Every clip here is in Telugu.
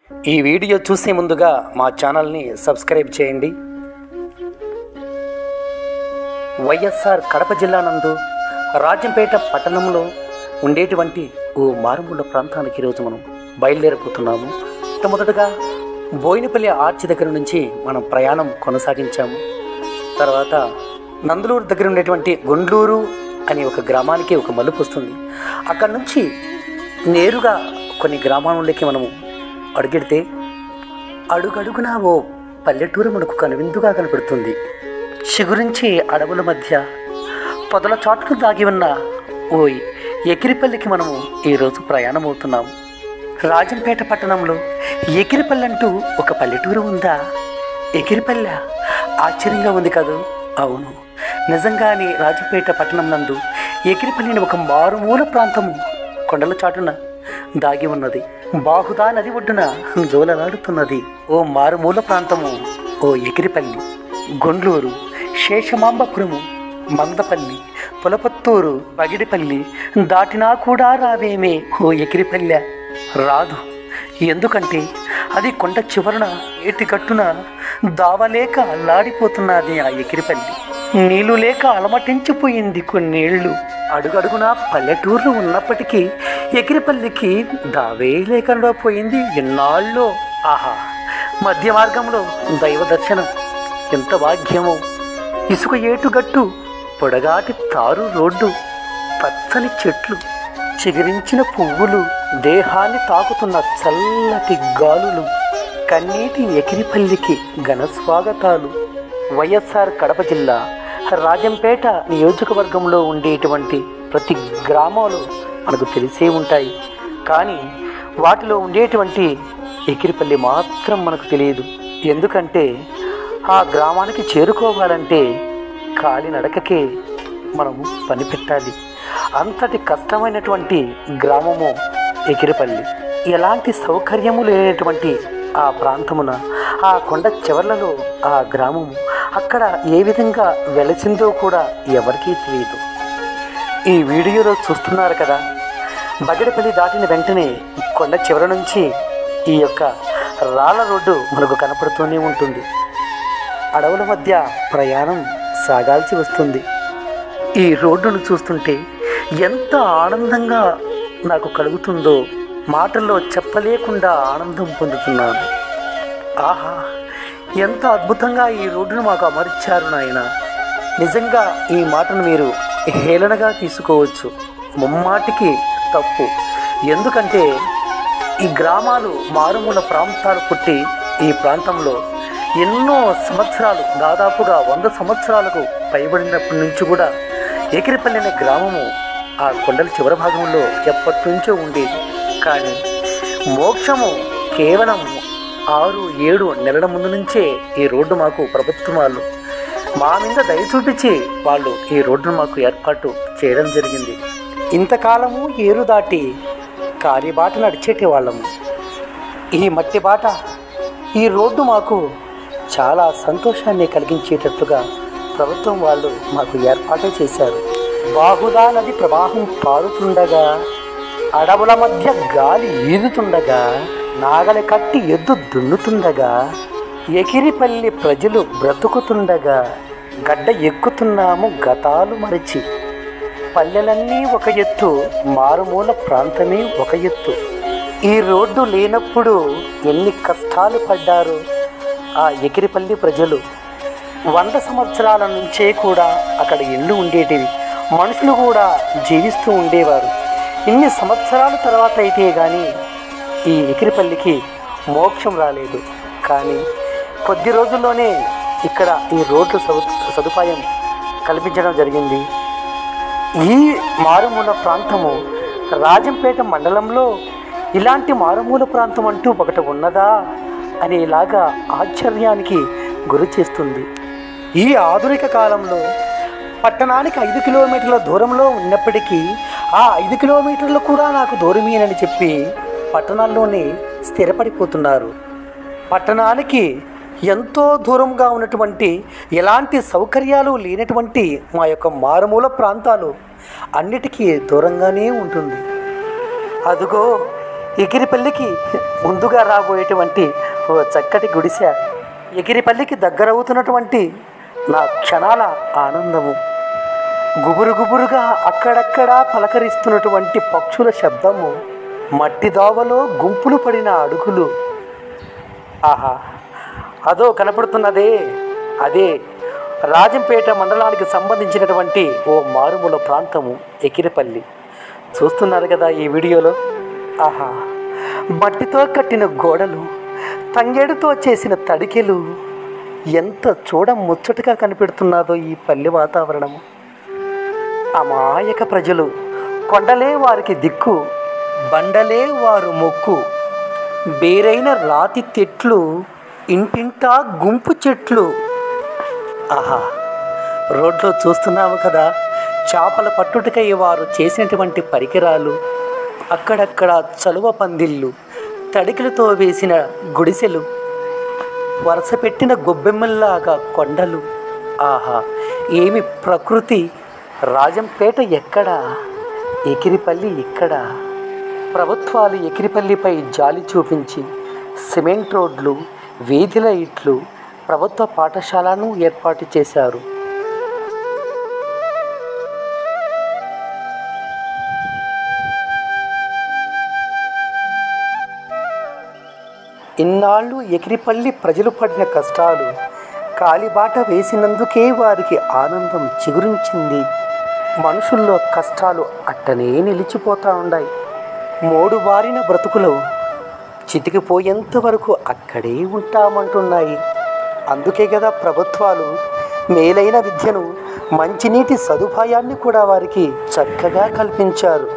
ఈ వీడియో చూసే ముందుగా మా ఛానల్ని సబ్స్క్రైబ్ చేయండి వైఎస్ఆర్ కడప జిల్లా నందు రాజంపేట పట్టణంలో ఉండేటువంటి ఓ మారుమూల ప్రాంతానికి ఈరోజు మనం బయలుదేరిపోతున్నాము మొదటగా బోయినపల్లి ఆర్చి దగ్గర నుంచి మనం ప్రయాణం కొనసాగించాము తర్వాత నందులూరు దగ్గర ఉండేటువంటి గుండ్లూరు అనే ఒక గ్రామానికి ఒక మలుపు వస్తుంది అక్కడ నుంచి నేరుగా కొన్ని గ్రామాలలోకి మనము అడుగెడితే అడుగడుగునా ఓ పల్లెటూరు మనకు కనువిందుగా కనపడుతుంది చిగురించి అడవుల మధ్య పొదల చాటును దాగి ఉన్న ఓ ఎకిరిపల్లికి మనము ఈరోజు ప్రయాణం అవుతున్నాము రాజంపేట పట్టణంలో ఎకిరిపల్లి అంటూ ఒక పల్లెటూరు ఉందా ఎకిరిపల్లె ఆశ్చర్యంగా ఉంది కదూ అవును నిజంగానే రాజంపేట పట్టణం నందు ఎకిరిపల్లిని ఒక మారుమూల ప్రాంతము కొండల చాటున దాగి ఉన్నది బాహుదా నది ఒడ్డున జోలలాడుతున్నది ఓ మారుమూల ప్రాంతము ఓ ఎగిరిపల్లి గొండ్లూరు శేషమాంబపురము మందపల్లి పులపత్తూరు పగిడిపల్లి దాటినా కూడా రావేమే ఓ ఎగిరిపల్లె రాదు ఎందుకంటే అది కొండ చివరన ఏటి గట్టున దావలేక అల్లాడిపోతున్నది ఆ ఎగిరిపల్లి నీళ్లు లేక అలమటించిపోయింది కొన్నేళ్లు అడుగడుగునా పల్లెటూర్లు ఉన్నప్పటికీ ఎగిరిపల్లికి దావే లేకుండా పోయింది ఎన్నాళ్ళు ఆహా మధ్య మార్గంలో దైవ దర్శనం ఎంత భాగ్యమో ఇసుక ఏటుగట్టు పొడగాటి తారు రోడ్డు పచ్చని చెట్లు చిగురించిన పువ్వులు దేహాన్ని తాకుతున్న చల్లటి గాలులు కన్నీటి ఎకిరిపల్లికి ఘన స్వాగతాలు వైఎస్ఆర్ కడప జిల్లా రాజంపేట నియోజకవర్గంలో ఉండేటువంటి ప్రతి గ్రామాలు మనకు తెలిసే ఉంటాయి కానీ వాటిలో ఉండేటువంటి ఎకిరిపల్లి మాత్రం మనకు తెలియదు ఎందుకంటే ఆ గ్రామానికి చేరుకోవాలంటే కాలినడకకే మనము పని పెట్టాలి అంతటి కష్టమైనటువంటి గ్రామము ఎకిరిపల్లి ఎలాంటి సౌకర్యము లేనటువంటి ఆ ప్రాంతమున ఆ కొండ చివర్లలో ఆ గ్రామము అక్కడ ఏ విధంగా వెలసిందో కూడా ఎవరికీ తెలియదు ఈ వీడియోలో చూస్తున్నారు కదా బగడపల్లి దాటిన వెంటనే కొండ చివర నుంచి ఈ యొక్క రాళ్ళ రోడ్డు మనకు కనపడుతూనే ఉంటుంది అడవుల మధ్య ప్రయాణం సాగాల్సి వస్తుంది ఈ రోడ్డును చూస్తుంటే ఎంత ఆనందంగా నాకు కలుగుతుందో మాటల్లో చెప్పలేకుండా ఆనందం పొందుతున్నాను ఆహా ఎంత అద్భుతంగా ఈ రోడ్డును మాకు అమర్చారు నాయన నిజంగా ఈ మాటను మీరు హేళనగా తీసుకోవచ్చు ముమ్మాటికి తప్పు ఎందుకంటే ఈ గ్రామాలు మారుమూల ప్రాంతాలు పుట్టి ఈ ప్రాంతంలో ఎన్నో సంవత్సరాలు దాదాపుగా వంద సంవత్సరాలకు పైబడినప్పటి నుంచి కూడా ఎకిరిపల్లి అనే గ్రామము ఆ కొండల చివరి భాగంలో ఎప్పటి నుంచో ఉండేది కానీ మోక్షము కేవలం ఆరు ఏడు నెలల ముందు నుంచే ఈ రోడ్డు మాకు ప్రభుత్వం వాళ్ళు మా మీద దయ చూపించి వాళ్ళు ఈ రోడ్డును మాకు ఏర్పాటు చేయడం జరిగింది ఇంతకాలము ఏరు దాటి కాలిబాట నడిచేటి వాళ్ళము ఈ మట్టి బాట ఈ రోడ్డు మాకు చాలా సంతోషాన్ని కలిగించేటట్లుగా ప్రభుత్వం వాళ్ళు మాకు ఏర్పాటు చేశారు బాహుదా నది ప్రవాహం పారుతుండగా అడవుల మధ్య గాలి ఈదుతుండగా నాగలి కట్టి ఎద్దు దున్నుతుండగా ఎకిరిపల్లి ప్రజలు బ్రతుకుతుండగా గడ్డ ఎక్కుతున్నాము గతాలు మరిచి పల్లెలన్నీ ఒక ఎత్తు మారుమూల ప్రాంతమే ఒక ఎత్తు ఈ రోడ్డు లేనప్పుడు ఎన్ని కష్టాలు పడ్డారో ఆ ఎకిరిపల్లి ప్రజలు వంద సంవత్సరాల నుంచే కూడా అక్కడ ఇళ్ళు ఉండేటివి మనుషులు కూడా జీవిస్తూ ఉండేవారు ఇన్ని సంవత్సరాల తర్వాత అయితే కానీ ఈ ఎకిరిపల్లికి మోక్షం రాలేదు కానీ కొద్ది రోజుల్లోనే ఇక్కడ ఈ రోడ్లు సదు సదుపాయం కల్పించడం జరిగింది ఈ మారుమూల ప్రాంతము రాజంపేట మండలంలో ఇలాంటి మారుమూల ప్రాంతం అంటూ ఒకటి ఉన్నదా అనేలాగా ఆశ్చర్యానికి గురి చేస్తుంది ఈ ఆధునిక కాలంలో పట్టణానికి ఐదు కిలోమీటర్ల దూరంలో ఉన్నప్పటికీ ఆ ఐదు కిలోమీటర్లు కూడా నాకు దూరమేనని చెప్పి పట్టణాల్లోనే స్థిరపడిపోతున్నారు పట్టణానికి ఎంతో దూరంగా ఉన్నటువంటి ఎలాంటి సౌకర్యాలు లేనటువంటి మా యొక్క మారుమూల ప్రాంతాలు అన్నిటికీ దూరంగానే ఉంటుంది అదుగో ఎగిరిపల్లికి ముందుగా రాబోయేటువంటి ఓ చక్కటి గుడిసె ఎగిరిపల్లికి దగ్గరవుతున్నటువంటి నా క్షణాల ఆనందము గుబురు గుబురుగా అక్కడక్కడ పలకరిస్తున్నటువంటి పక్షుల శబ్దము మట్టి దావలో గుంపులు పడిన అడుగులు ఆహా అదో కనపడుతున్నదే అదే రాజంపేట మండలానికి సంబంధించినటువంటి ఓ మారుమూల ప్రాంతము ఎకిరిపల్లి చూస్తున్నారు కదా ఈ వీడియోలో ఆహా మట్టితో కట్టిన గోడలు తంగేడుతో చేసిన తడికెలు ఎంత చూడ ముచ్చటగా కనిపెడుతున్నదో ఈ పల్లె వాతావరణము అమాయక ప్రజలు కొండలే వారికి దిక్కు బండలే వారు మొక్కు బేరైన రాతి తెట్లు ఇంటింటా గుంపు చెట్లు ఆహా రోడ్లో చూస్తున్నాము కదా చేపల పట్టుటకై వారు చేసినటువంటి పరికరాలు అక్కడక్కడ చలువ పందిళ్ళు తడికలతో వేసిన గుడిసెలు వరుస పెట్టిన గొబ్బెమ్మల్లాగా కొండలు ఆహా ఏమి ప్రకృతి రాజంపేట ఎక్కడ ఎకిరిపల్లి ఇక్కడ ప్రభుత్వాలు ఎకిరిపల్లిపై జాలి చూపించి సిమెంట్ రోడ్లు వీధి లైట్లు ప్రభుత్వ పాఠశాలను ఏర్పాటు చేశారు ఇన్నాళ్ళు ఎకిరిపల్లి ప్రజలు పడిన కష్టాలు కాలిబాట వేసినందుకే వారికి ఆనందం చిగురించింది మనుషుల్లో కష్టాలు అట్టనే నిలిచిపోతా ఉన్నాయి మోడు బారిన బ్రతుకులు చితికిపోయేంత వరకు అక్కడే ఉంటామంటున్నాయి అందుకే కదా ప్రభుత్వాలు మేలైన విద్యను మంచినీటి సదుపాయాన్ని కూడా వారికి చక్కగా కల్పించారు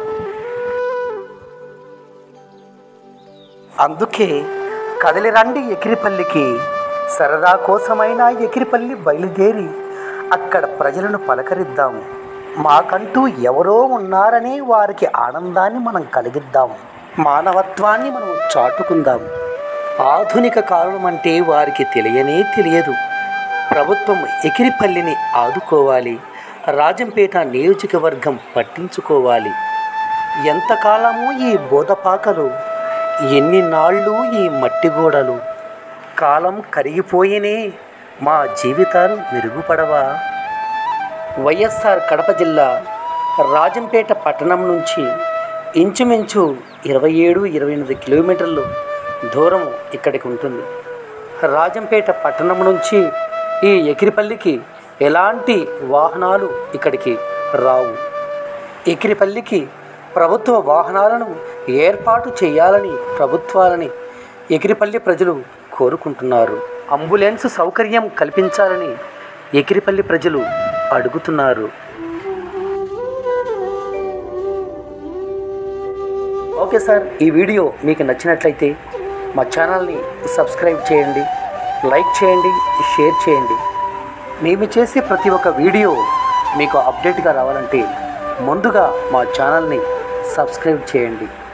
అందుకే కదిలి రండి ఎకిరిపల్లికి సరదా కోసమైనా ఎకిరిపల్లి బయలుదేరి అక్కడ ప్రజలను పలకరిద్దాము మాకంటూ ఎవరో ఉన్నారనే వారికి ఆనందాన్ని మనం కలిగిద్దాం మానవత్వాన్ని మనం చాటుకుందాం ఆధునిక కాలం అంటే వారికి తెలియనే తెలియదు ప్రభుత్వం ఎకిరిపల్లిని ఆదుకోవాలి రాజంపేట నియోజకవర్గం పట్టించుకోవాలి ఎంతకాలము ఈ బోధపాకలు ఎన్ని నాళ్ళు ఈ మట్టి గోడలు కాలం కరిగిపోయినే మా జీవితాలు మెరుగుపడవా వైఎస్ఆర్ కడప జిల్లా రాజంపేట పట్టణం నుంచి ఇంచుమించు ఇరవై ఏడు ఇరవై ఎనిమిది కిలోమీటర్లు దూరం ఇక్కడికి ఉంటుంది రాజంపేట పట్టణం నుంచి ఈ ఎకిరిపల్లికి ఎలాంటి వాహనాలు ఇక్కడికి రావు ఎకిరిపల్లికి ప్రభుత్వ వాహనాలను ఏర్పాటు చేయాలని ప్రభుత్వాలని ఎకిరిపల్లి ప్రజలు కోరుకుంటున్నారు అంబులెన్స్ సౌకర్యం కల్పించాలని ఎకిరిపల్లి ప్రజలు అడుగుతున్నారు ఓకే సార్ ఈ వీడియో మీకు నచ్చినట్లయితే మా ఛానల్ని సబ్స్క్రైబ్ చేయండి లైక్ చేయండి షేర్ చేయండి మేము చేసే ప్రతి ఒక్క వీడియో మీకు అప్డేట్గా రావాలంటే ముందుగా మా ఛానల్ని సబ్స్క్రైబ్ చేయండి